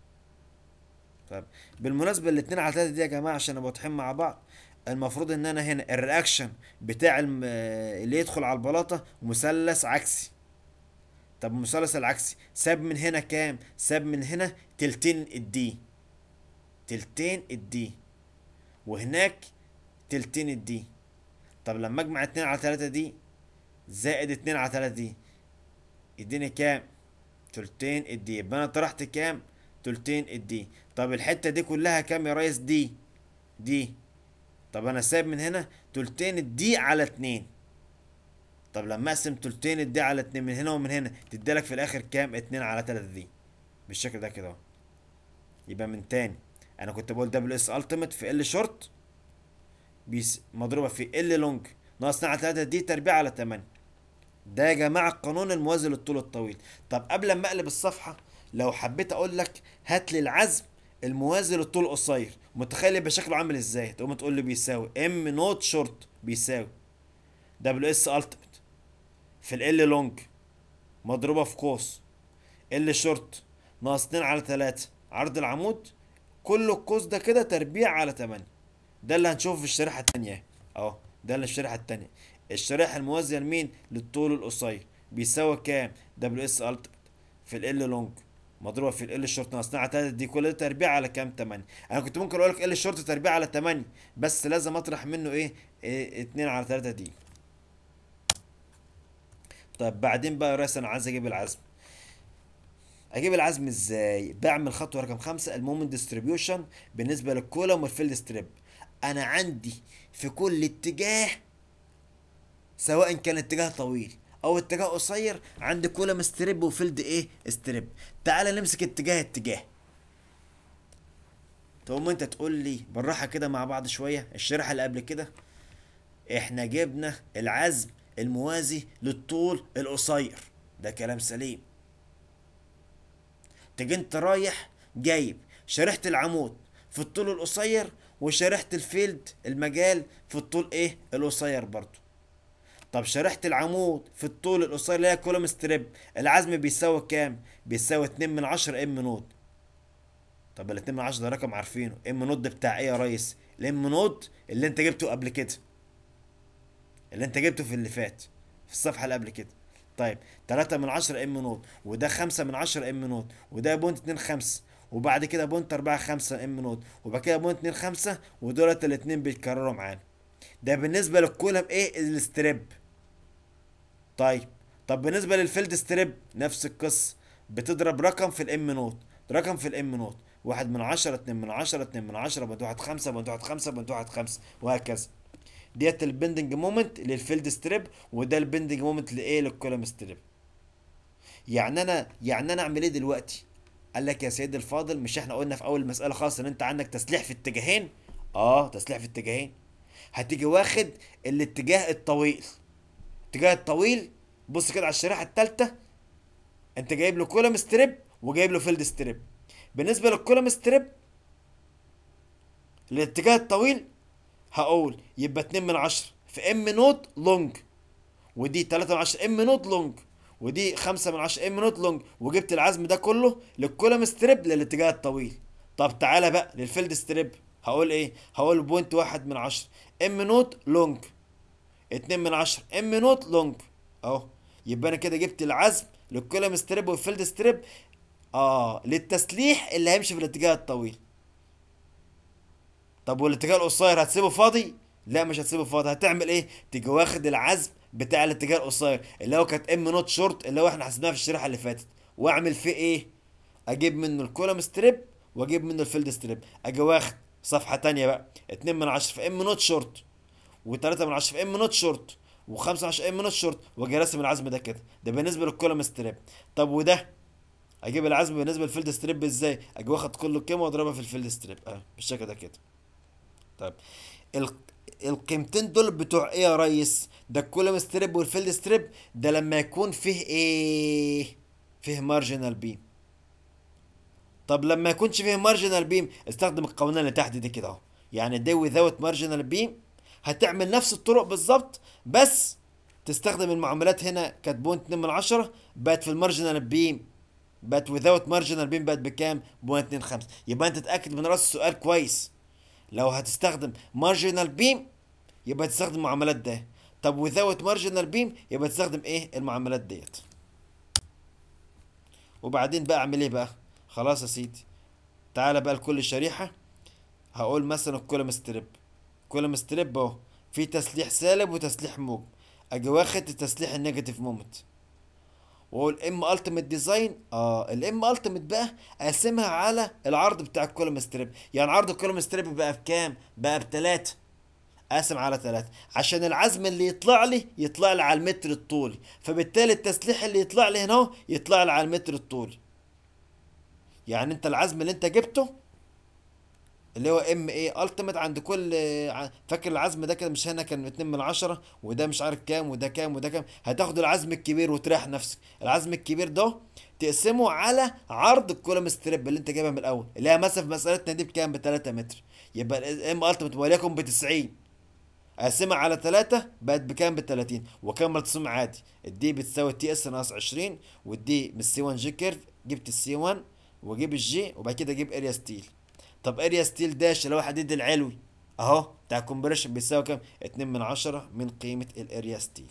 طب بالمناسبه الاثنين على 3 دي يا جماعه عشان نبقى واضحين مع بعض المفروض ان انا هنا الرياكشن بتاع الم... اللي يدخل على البلاطه مثلث عكسي طب المثلث العكسي ساب من هنا كام ساب من هنا تلتين الدي تلتين الدي وهناك تلتين الدي طب لما اجمع اتنين على تلاتة دي زائد اتنين على تلاتة دي يديني كام تلتين الدي يبقى انا طرحت كام تلتين الدي طب الحتة دي كلها كام يا ريس دي دي طب انا سايب من هنا تلتين الدي على اتنين طب لما اقسم تلتين الدي على اتنين من هنا ومن هنا تديلك في الاخر كام اتنين على تلاتة دي بالشكل ده كده اهو يبقى من تاني انا كنت بقول دبل اس التيمت في ال شورت بيس مضروبه في ال لونج ناقص 2 على 3 دي تربيع على 8 ده يا جماعه القانون الموازي للطول الطويل طب قبل ما اقلب الصفحه لو حبيت اقول لك هات لي العزم الموازي للطول القصير متخيل يبقى شكله عامل ازاي تقوم تقول لي بيساوي ام نوت شورت بيساوي دبليو اس التيمت في ال لونج مضروبه في قوس ال شورت ناقص 2 على 3 عرض العمود كل القوس ده كده تربيع على 8 ده اللي هنشوفه في الشريحه الثانيه اهو ده اللي الشريحه الثانيه الشريحه الموازيه لمين للطول القصير بيساوي كام دبليو اس التيمت في ال لونج مضروبه في ال شورت ناقص 2 على 3 دي كل ده تربيع على كام 8 انا كنت ممكن اقول لك ال شورت تربيع على 8 بس لازم اطرح منه ايه, إيه 2 على 3 دي طيب بعدين بقى يا ريس انا عايز اجيب العزم اجيب العزم ازاي بعمل خطوه رقم خمسة المومنت ديستريبيوشن بالنسبه للكولوم والفيلد ستريب انا عندي في كل اتجاه سواء كان اتجاه طويل او اتجاه قصير عندي كولوم ستريب وفيلد ايه ستريب تعال نمسك اتجاه اتجاه تقوم انت تقول لي بالراحه كده مع بعض شويه الشريحه اللي قبل كده احنا جبنا العزم الموازي للطول القصير ده كلام سليم تيجي انت رايح جايب شريحة العمود في الطول القصير وشريحة الفيلد المجال في الطول ايه القصير برضو طب شريحة العمود في الطول القصير اللي هي كولوم ستريب العزم بيساوي كام بيساوي اتنين من عشرة ام نود طب الاتنين من عشرة ده رقم عارفينه ام نود ده بتاع ايه يا ريس الام نود اللي انت جبته قبل كده اللي انت جبته في اللي فات في الصفحة اللي قبل كده طيب 3 من 10 ام نود وده 5 من 10 ام نود وده بونت 2 5 وبعد كده بونت 4 5 ام نود وبعد كده بونت 2 5 ودولت الاثنين بيتكرروا معانا ده بالنسبه للكولم ايه الستريب طيب طب بالنسبه للفيلد ستريب نفس القصه بتضرب رقم في الام نود رقم في الام نود واحد من عشرة اتنين من عشرة اتنين من عشرة بنت واحد خمسة بنت واحد خمسة بنت واحد خمسة وهكذا ديت البندنج مومنت للفيلد ستريب وده البندنج مومنت لايه للكولم ستريب يعني انا يعني انا اعمل ايه دلوقتي قال لك يا سيدي الفاضل مش احنا قلنا في اول مساله خالص ان انت عندك تسليح في اتجاهين اه تسليح في اتجاهين هتيجي واخد الاتجاه الطويل الاتجاه الطويل بص كده على الشريحه الثالثه انت جايب له كولم ستريب وجايب له فيلد ستريب بالنسبه للكولم ستريب الاتجاه الطويل هقول يبقى 2 من 10 في ام نوت لونج ودي 3 من 10 ام نوت لونج ودي 5 من 10 ام نوت لونج وجبت العزم ده كله للكولم ستريب للاتجاه الطويل طب تعالى بقى للفيلد ستريب هقول ايه هقول بوينت واحد من 10 ام نوت لونج 2 من 10 ام نوت لونج اهو يبقى انا كده جبت العزم للكولم ستريب والفيلد ستريب اه للتسليح اللي هيمشي في الاتجاه الطويل طب والاتجاه القصير هتسيبه فاضي لا مش هتسيبه فاضي هتعمل ايه تيجي واخد العزم بتاع الاتجاه القصير اللي هو كانت ام نوت شورت اللي هو احنا حسبناها في الشريحه اللي فاتت واعمل فيه ايه اجيب منه الكولوم ستريب واجيب منه الفيلد ستريب اجي واخد صفحه تانية بقى 2 من 10 في ام نوت شورت و3 من 10 في ام نوت شورت و5 من 10 ام نوت شورت واجي راسم العزم ده كده ده بالنسبه للكولوم ستريب طب وده اجيب العزم بالنسبه للفيلد ستريب ازاي اجي واخد كل قيمه واضربها في الفيلد ستريب اه بالشكل ده كده طيب ال... القيمتين دول بتوع ايه يا ريس ده الكولوم ستريب والفيلد ستريب ده لما يكون فيه ايه فيه مارجنال بيم طب لما يكونش فيه مارجنال بيم استخدم القوانين اللي تحت دي كده اهو يعني دي without مارجنال بيم هتعمل نفس الطرق بالظبط بس تستخدم المعاملات هنا كانت بوينت 2 من عشرة بقت في المارجنال بيم بقت without مارجنال بيم بقت بكام؟ بوينت 2 5 يبقى انت تتاكد من راس السؤال كويس لو هتستخدم مارجنال بيم يبقى تستخدم المعاملات ده طب without مارجنال بيم يبقى تستخدم ايه المعاملات ديت وبعدين بقى اعمل ايه بقى خلاص يا سيدي تعالى بقى لكل شريحة هقول مثلا الكولوم ستريب كولوم ستريب اهو في تسليح سالب وتسليح موجب اجي واخد التسليح النيجاتيف مومنت واقول ام التيميت ديزاين اه الام التيميت بقى اقسمها على العرض بتاع الكولوم ستريب يعني عرض الكولوم ستريب بقى بكام بقى بتلاتة اقسم على ثلاثة عشان العزم اللي يطلع لي يطلع لي على المتر الطولي فبالتالي التسليح اللي يطلع لي هنا اهو يطلع لي على المتر الطولي يعني انت العزم اللي انت جبته اللي هو ام ايه التيميت عند كل ع- فاكر العزم ده كده مش هنا كان 2 من عشرة وده مش عارف كام وده كام وده كام هتاخد العزم الكبير وتريح نفسك العزم الكبير ده تقسمه على عرض الكولوم ستريب اللي انت جايبها من الاول اللي هي مثلا في مسألتنا دي بكام ب 3 متر يبقى الام التيميت وليكن ب 90 اقسمها على 3 بقت بكام ب 30 وكمل تصميم عادي الدي بتساوي تي اس ناقص 20 والدي من السي 1 جي كيرف جبت السي 1 واجيب الجي وبعد كده اجيب اريا ستيل طب اريا ستيل داش اللي هو الحديد العلوي اهو بتاع الكومبريشن بيساوي كام 2 من 10 من قيمة الاريا ستيل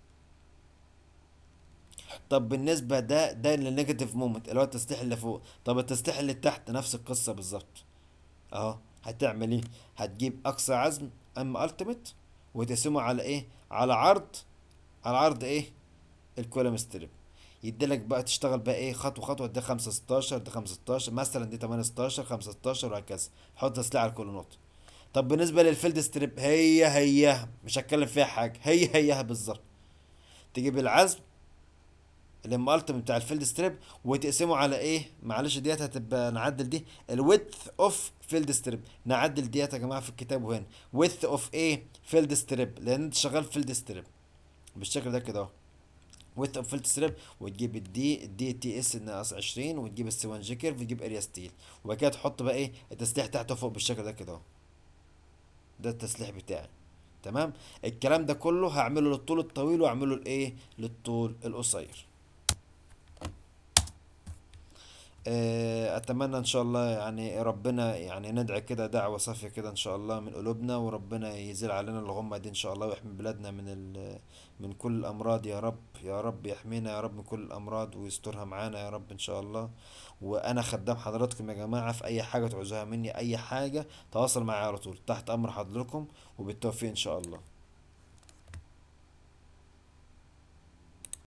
طب بالنسبة ده ده للنيجاتيف مومنت اللي هو التسليح اللي فوق طب التسليح اللي تحت نفس القصة بالظبط اهو هتعمل ايه هتجيب اقصى عزم ام التيميت وتقسمه على ايه على عرض على عرض ايه الكولوم ستريب يديلك بقى تشتغل بقى ايه خطوه خطوه ده 5 16 ده 5 16 مثلا دي 8 16 5 16 وهكذا حط تسليح على كل نقطه طب بالنسبه للفيلد ستريب هي هي مش هتكلم فيها حاجه هي هيها بالظبط تجيب العزم الام التيميت بتاع الفيلد ستريب وتقسمه على ايه معلش ديت هتبقى نعدل دي الويدث اوف فيلد ستريب نعدل ديت يا جماعه في الكتاب وهنا ويدث اوف ايه فيلد ستريب لان انت شغال فيلد ستريب بالشكل ده كده اهو ويدث اوف فيلد ستريب وتجيب الدي الدي تي اس ناقص 20 وتجيب السي 1 جي كيرف وتجيب اريا ستيل وبعد كده تحط بقى ايه التسليح تحته فوق بالشكل ده كده اهو ده التسليح بتاعي تمام الكلام ده كله هعمله للطول الطويل واعمله لايه للطول القصير آه، اتمنى ان شاء الله يعني ربنا يعني ندعي كده دعوة صافية كده ان شاء الله من قلوبنا وربنا يزيل علينا الغمة دي ان شاء الله ويحمي بلادنا من ال من كل الامراض يا رب يا رب يحمينا يا رب من كل الامراض ويسترها معانا يا رب ان شاء الله وانا خدام حضراتكم يا جماعة في اي حاجة تعوزوها مني اي حاجة تواصل معايا على طول تحت امر حضراتكم وبالتوفيق ان شاء الله